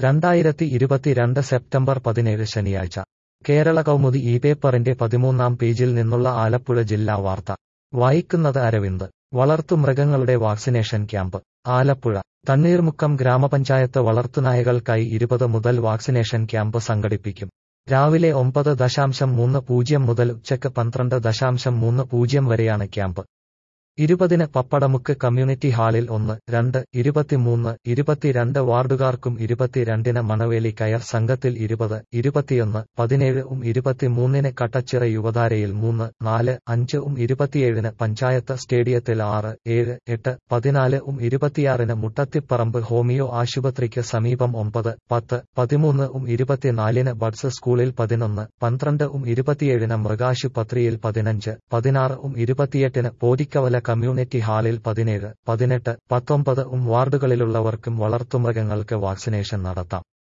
രണ്ടായിരത്തി ഇരുപത്തിരണ്ട് സെപ്റ്റംബർ പതിനേഴ് ശനിയാഴ്ച കേരള കൗമുദി ഈ പേപ്പറിന്റെ പതിമൂന്നാം പേജിൽ നിന്നുള്ള ആലപ്പുഴ ജില്ലാ വാർത്ത വായിക്കുന്നത് അരവിന്ദ് വളർത്തുമൃഗങ്ങളുടെ വാക്സിനേഷൻ ക്യാമ്പ് ആലപ്പുഴ തണ്ണീർമുക്കം ഗ്രാമപഞ്ചായത്ത് വളർത്തുനായകൾക്കായി ഇരുപത് മുതൽ വാക്സിനേഷൻ ക്യാമ്പ് സംഘടിപ്പിക്കും രാവിലെ ഒമ്പത് ദശാംശം മൂന്ന് പൂജ്യം മുതൽ ഉച്ചയ്ക്ക് പന്ത്രണ്ട് ദശാംശം മൂന്ന് പൂജ്യം വരെയാണ് ക്യാമ്പ് ഇരുപതിന് പപ്പടമുക്ക് കമ്മ്യൂണിറ്റി ഹാളിൽ ഒന്ന് രണ്ട് ഇരുപത്തിമൂന്ന് ഇരുപത്തിരണ്ട് വാർഡുകാർക്കും ഇരുപത്തിരണ്ടിന് മണവേലി കയർ സംഘത്തിൽ ഇരുപത് ഇരുപത്തിയൊന്ന് പതിനേഴ് ഉം ഇരുപത്തിമൂന്നിന് കട്ടച്ചിറ യുവതാരയിൽ മൂന്ന് നാല് അഞ്ച് ഉം ഇരുപത്തിയേഴിന് പഞ്ചായത്ത് സ്റ്റേഡിയത്തിൽ ആറ് ഏഴ് എട്ട് പതിനാല് ഉം ഇരുപത്തിയാറിന് മുട്ടത്തിപ്പറമ്പ് ഹോമിയോ ആശുപത്രിക്ക് സമീപം ഒമ്പത് പത്ത് പതിമൂന്ന് ഉം ഇരുപത്തിനാലിന് ബഡ്സ് സ്കൂളിൽ പതിനൊന്ന് പന്ത്രണ്ട് ഉം ഇരുപത്തിയേഴിന് മൃഗാശുപത്രിയിൽ പതിനഞ്ച് പതിനാറ് ഉം ഇരുപത്തിയെട്ടിന് പോരിക്കവല കമ്മ്യൂണിറ്റി ഹാളിൽ പതിനേഴ് പതിനെട്ട് പത്തൊമ്പത് ഉം വാർഡുകളിലുള്ളവർക്കും വളർത്തുമൃഗങ്ങൾക്ക് വാക്സിനേഷൻ നടത്താം